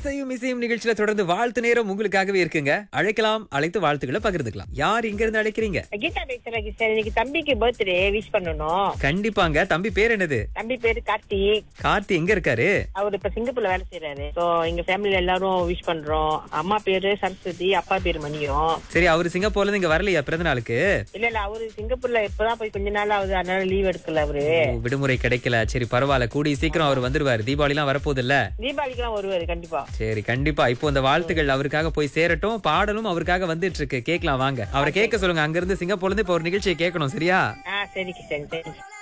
இசையும் இசையும் நிகழ்ச்சியில தொடர்ந்து வாழ்த்து நேரம் உங்களுக்காகவே இருக்குங்க அழைக்கலாம் அழைத்து வாழ்த்துக்களை பகிர்ந்துக்கலாம் யார் இங்க இருந்து அழைக்கிறீங்க கீதா பேசுறேன் சார் இன்னைக்கு தம்பிக்கு பர்த்டே விஷ் பண்ணணும் கண்டிப்பாங்க தம்பி பேர் என்னது தம்பி பேரு கார்த்திக் கார்த்தி எங்க இருக்காரு அவர் இப்ப சிங்கப்பூர்ல வேலை செய்யறாரு சோ எங்க ஃபேமிலில எல்லாரும் விஷ் பண்றோம் அம்மா பேரு சரஸ்வதி அப்பா பேரு மணியம் சரி அவரு சிங்கப்பூர்ல இருந்து இங்க வரலையா பிறந்த நாளுக்கு இல்ல இல்ல அவரு சிங்கப்பூர்ல இப்பதான் போய் கொஞ்ச நாள் ஆகுது அதனால லீவ் எடுக்கல அவரு ஓ, விடுமுறை கிடைக்கல சரி பரவாயில்ல கூடிய சீக்கிரம் அவர் வந்துருவாரு தீபாவளி எல்லாம் வரப்போகுது இல்ல தீபாவளிக்கு தான் வருவாரு கண்டிப்பா சரி கண்டிப்பா இப்போ இந்த வாழ்த்துக்கள் அவருக்காக போய் சேரட்டும் பாடலும் அவருக்காக வந்துட்டு இருக்கு கேட்கலாம் வாங்க அவரை கேட்க சொல்லுங்க அங்க இருந்து சிங்கப்பூர்ல இருந்து இப்ப ஒரு நிகழ்ச்சியை கேட்கணும் சரியா ஆ சரி கிஷன் தேங்க்ஸ்